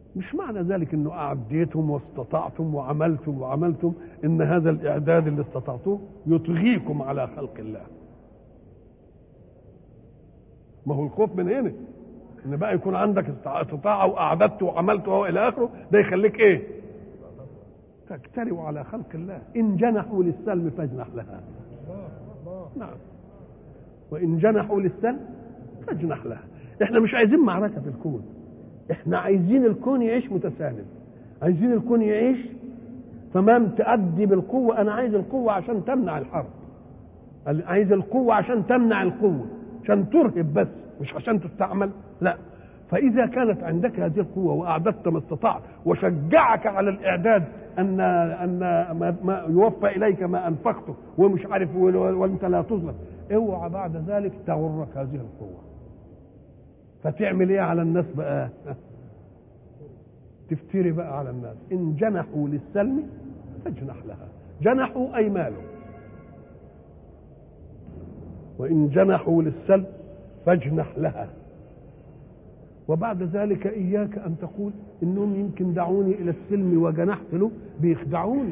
مش معنى ذلك انه اعديتم واستطعتم وعملتم وعملتم ان هذا الاعداد اللي استطعتوه يطغيكم على خلق الله ما هو الخوف من هنا ان بقى يكون عندك استطاعه واعددت وعملت وهو الى اخره ده يخليك ايه تجترئ على خلق الله ان جنحوا للسلم فاجنح لها نعم وان جنحوا للسلم فاجنح لها احنا مش عايزين معركه في الكون احنا عايزين الكون يعيش متسالم عايزين الكون يعيش فما تأدي بالقوة أنا عايز القوة عشان تمنع الحرب عايز القوة عشان تمنع القوة عشان ترهب بس مش عشان تستعمل لا فإذا كانت عندك هذه القوة وأعددت ما استطعت وشجعك على الإعداد أن أن ما, ما يوفى إليك ما أنفقته ومش عارف وأنت لا تظلم اوعى بعد ذلك تغرك هذه القوة فتعمل إيه على الناس بقى؟ تفتري بقى على الناس إن جنحوا للسلم فاجنح لها جنحوا أي مالوا وإن جنحوا للسلم فاجنح لها وبعد ذلك إياك أن تقول إنهم يمكن دعوني إلى السلم وجنحت له بيخدعوني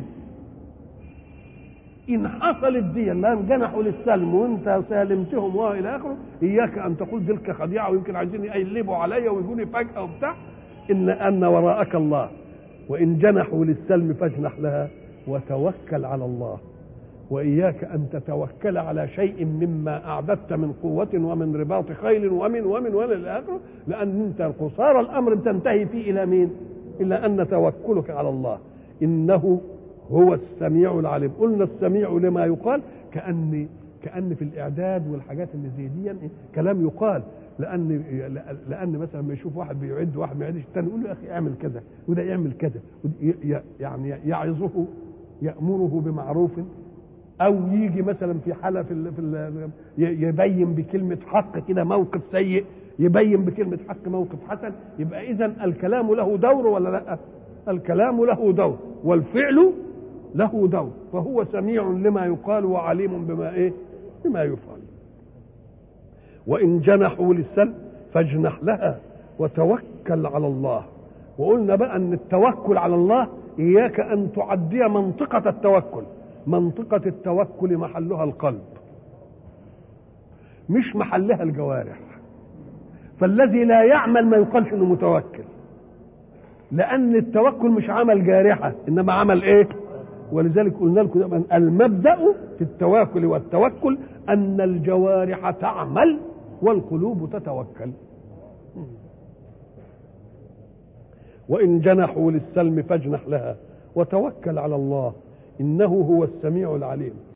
إن حصلت دي اللي جنحوا للسلم وأنت سالمتهم وإلى آخره إياك أن تقول تلك خديعة ويمكن عايزين يقلبوا عليا ويجوني فجأة وبتاع إن أن وراءك الله وإن جنحوا للسلم فاجنح لها وتوكل على الله وإياك أن تتوكل على شيء مما أعددت من قوة ومن رباط خيل ومن ومن وإلى آخره لأن أنت قصار الأمر تنتهي فيه إلى مين؟ إلى أن توكلك على الله إنه هو السميع العليم قلنا السميع لما يقال كأن كأن في الإعداد والحاجات اللي زي دي كلام يقال لان لان مثلا لما يشوف واحد بيعد واحد ما يعدش الثاني يقول له يا اخي اعمل كذا وده يعمل كذا يعني يعظه يامره بمعروف او يجي مثلا في حاله في, ال في ال يبين بكلمه حق كده موقف سيء يبين بكلمه حق موقف حسن يبقى اذا الكلام له دور ولا لا الكلام له دور والفعل له دور فهو سميع لما يقال وعليم بما ايه بما يفعل وإن جنحوا للسلم فاجنح لها وتوكل على الله وقلنا بقى أن التوكل على الله إياك أن تعدي منطقة التوكل منطقة التوكل محلها القلب مش محلها الجوارح فالذي لا يعمل ما يقالش انه متوكل لان التوكل مش عمل جارحه انما عمل ايه ولذلك قلنا لكم المبدا في التواكل والتوكل ان الجوارح تعمل والقلوب تتوكل وإن جنحوا للسلم فاجنح لها وتوكل على الله إنه هو السميع العليم